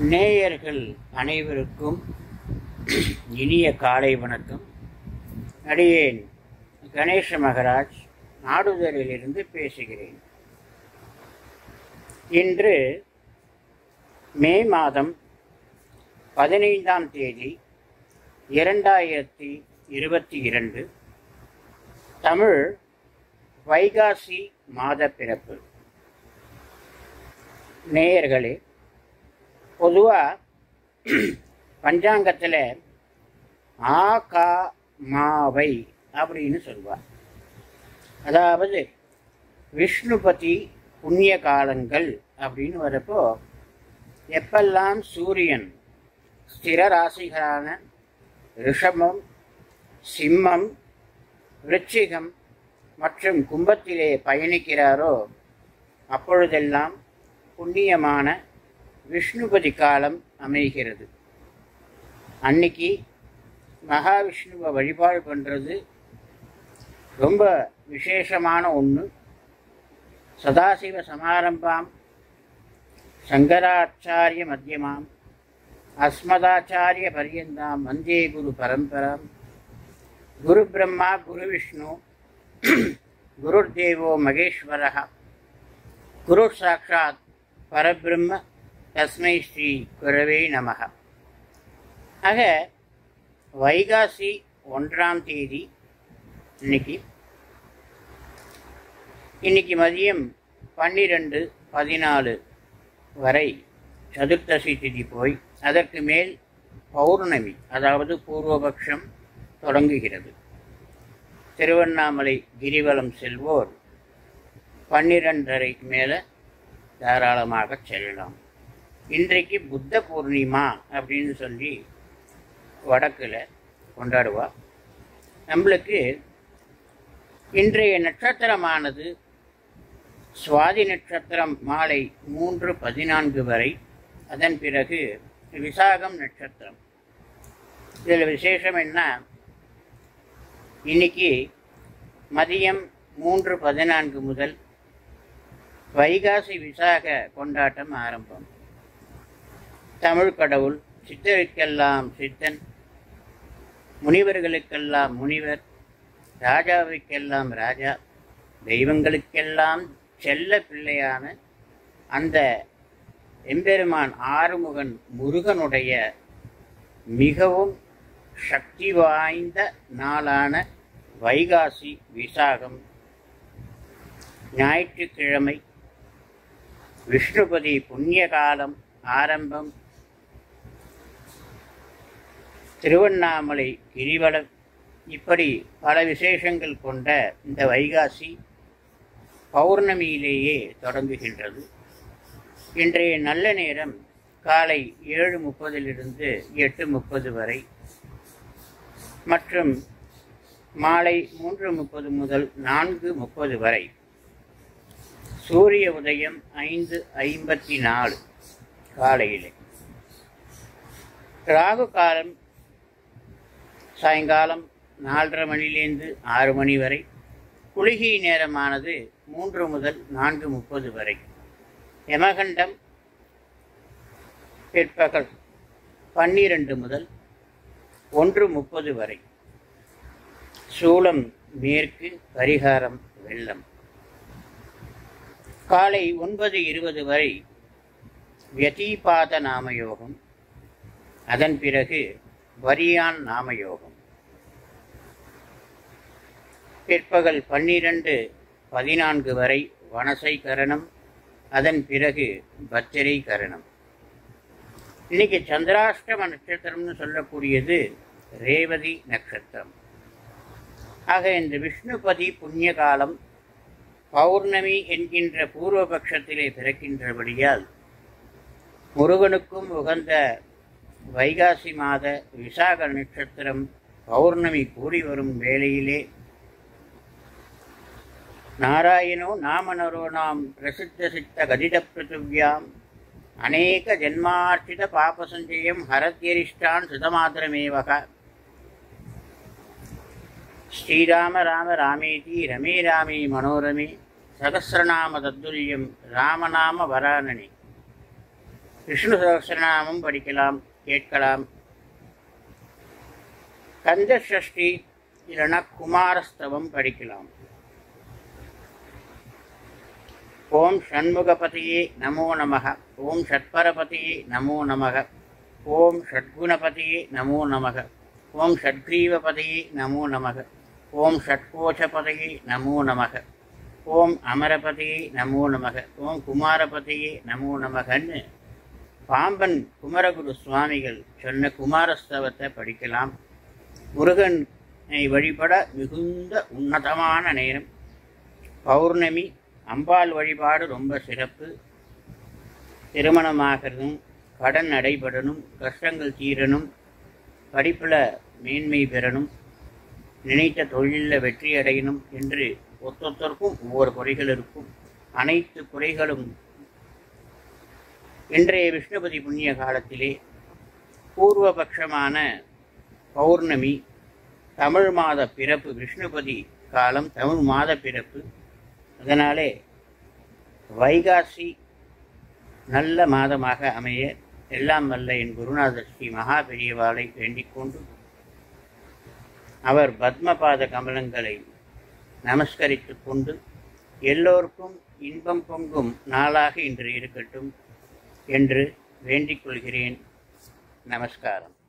நேயர்கள் அனைவருக்கும் இனிய காலை வணக்கம் அடியேன் கணேச மகராஜ் நாடுதலிலிருந்து பேசுகிறேன் இன்று மே மாதம் பதினைந்தாம் தேதி இரண்டாயிரத்தி இருபத்தி இரண்டு தமிழ் வைகாசி மாத பிறப்பு நேயர்களே பொதுவாக பஞ்சாங்கத்தில் ஆ கா மாவை அப்படின்னு சொல்வார் அதாவது விஷ்ணுபதி புண்ணிய காலங்கள் அப்படின்னு வரப்போ எப்பெல்லாம் சூரியன் ஸ்திர ராசிகளான ரிஷபம் சிம்மம் விருச்சிகம் மற்றும் கும்பத்திலே பயணிக்கிறாரோ அப்பொழுதெல்லாம் புண்ணியமான விஷ்ணுபதி காலம் அமைகிறது அன்னைக்கு மகாவிஷ்ணுவை வழிபாடு பண்ணுறது ரொம்ப விசேஷமான ஒன்று சதாசிவ சமாரம்பாம் சங்கராச்சாரிய மத்தியமாம் அஸ்மதாச்சாரிய பரியந்தாம் வந்தே குரு பரம்பராம் குரு பிரம்மா குரு விஷ்ணு குருர்தேவோ மகேஸ்வரः குரு சாட்சாத் பரபிரம்ம தஸ்மை ஸ்ரீ குரவே நமக ஆக வைகாசி ஒன்றாம் தேதி இன்னைக்கு இன்னைக்கு மதியம் பன்னிரெண்டு பதினாலு வரை சதுர்த்தசி திதி போய் அதற்கு மேல் பௌர்ணமி அதாவது பூர்வபக்ஷம் தொடங்குகிறது திருவண்ணாமலை கிரிவலம் செல்வோர் பன்னிரெண்டரைக்கு மேலே தாராளமாக செல்லலாம் இன்றைக்கு புத்த பூர்ணிமா அப்படின்னு சொல்லி வடக்கில் கொண்டாடுவா நம்மளுக்கு இன்றைய நட்சத்திரமானது சுவாதி நட்சத்திரம் மாலை மூன்று பதினான்கு வரை அதன் பிறகு விசாகம் நட்சத்திரம் இதில் விசேஷம் என்ன இன்னைக்கு மதியம் மூன்று பதினான்கு முதல் வைகாசி விசாக கொண்டாட்டம் ஆரம்பம் தமிழ் கடவுள் சித்தருக்கெல்லாம் சித்தன் முனிவர்களுக்கெல்லாம் முனிவர் ராஜாவுக்கெல்லாம் ராஜா தெய்வங்களுக்கெல்லாம் செல்ல பிள்ளையான அந்த எம்பெருமான் ஆறுமுகன் முருகனுடைய மிகவும் சக்தி வாய்ந்த நாளான வைகாசி விசாகம் ஞாயிற்றுக்கிழமை விஷ்ணுபதி புண்ணிய காலம் ஆரம்பம் திருவண்ணாமலை கிரிவலம் இப்படி பல விசேஷங்கள் கொண்ட இந்த வைகாசி பௌர்ணமியிலேயே தொடங்குகின்றது இன்றைய நல்ல நேரம் காலை ஏழு முப்பதிலிருந்து எட்டு முப்பது வரை மற்றும் மாலை மூன்று முப்பது முதல் நான்கு முப்பது வரை சூரிய உதயம் ஐந்து ஐம்பத்தி நாலு காலையிலே ராகு காலம் சாயங்காலம் நாலரை மணிலேருந்து ஆறு மணி வரை குளிகை நேரமானது மூன்று முதல் நான்கு முப்பது வரை யமகண்டம் பிற்பகல் பன்னிரண்டு முதல் ஒன்று முப்பது வரை சூளம் மேற்கு பரிகாரம் வெள்ளம் காலை ஒன்பது இருபது வரை வியதீபாத நாமயோகம் அதன் பிறகு வரியான் நாமயோகம் பிற்பகல் பன்னிரண்டு பதினான்கு வரை வனசை கரணம் அதன் பிறகு பத்திரை கரணம் இன்னைக்கு சந்திராஷ்டம நட்சத்திரம்னு சொல்லக்கூடியது ரேவதி நட்சத்திரம் ஆக இந்த விஷ்ணுபதி புண்ணிய காலம் பௌர்ணமி என்கின்ற பூர்வபக்ஷத்திலே பிறக்கின்றபடியால் முருகனுக்கும் உகந்த வைகாசி மாத விசாக நட்சத்திரம் பௌர்ணமி கூடி வரும் வேளையிலே நாராயணோ நாமனரோ நாம் பிரசித்த சித்த கதித பிருத்திவியாம் அநேக ஜென்மார்ச்சித பாபசஞ்சயம் ஹரத்யரிஷ்டான் சுதமாத்திரமேவக ஸ்ரீராம ராம ராமேதி ரமே ராமே மனோரமே சகசிரநாம தத்துல்யம் ராமநாம வரானனி விஷ்ணு சகஸ்ரநாமம் படிக்கலாம் கேட்கலாம் கந்த சஷ்டி இல்லைன்னா குமாரஸ்தவம் படிக்கலாம் ஓம் ஷண்முகபதியே நமோ நமக ஓம் ஷட்பரபதியே நமோ நமக ஓம் ஷட்குணபதியே நமோ நமக ஓம் ஷட்கிரீவபதியே நமோ நமக ஓம் ஷட்கோஷபதியே நமோ நமக ஓம் அமரபதியே நமோ நமக ஓம் குமாரபதியே நமோ நமகன்னு பாம்பன் குமரகுரு சுவாமிகள் சொன்ன குமாரஸ்தவத்தை படிக்கலாம் முருகனை வழிபட மிகுந்த உன்னதமான நேரம் பௌர்ணமி அம்பாள் வழிபாடு ரொம்ப சிறப்பு திருமணமாகிறதும் கடன் அடைபடணும் கஷ்டங்கள் தீரணும் படிப்பில் மேன்மை பெறணும் நினைத்த தொழிலில் வெற்றி அடையணும் என்று ஒத்தொத்தருக்கும் ஒவ்வொரு குறைகள் இருக்கும் அனைத்து குறைகளும் இன்றைய விஷ்ணுபதி புண்ணிய காலத்திலே பூர்வபக்ஷமான பௌர்ணமி தமிழ் மாத பிறப்பு விஷ்ணுபதி காலம் தமிழ் மாத பிறப்பு அதனாலே வைகாசி நல்ல மாதமாக அமைய எல்லாம் வல்ல என் குருநாதர் ஸ்ரீ மகா பெரியவாளை வேண்டிக் கொண்டு அவர் பத்மபாத கமலங்களை நமஸ்கரித்துக் கொண்டு எல்லோருக்கும் இன்பம் பொங்கும் நாளாக இன்று இருக்கட்டும் என்று வேண்டிக் கொள்கிறேன் நமஸ்காரம்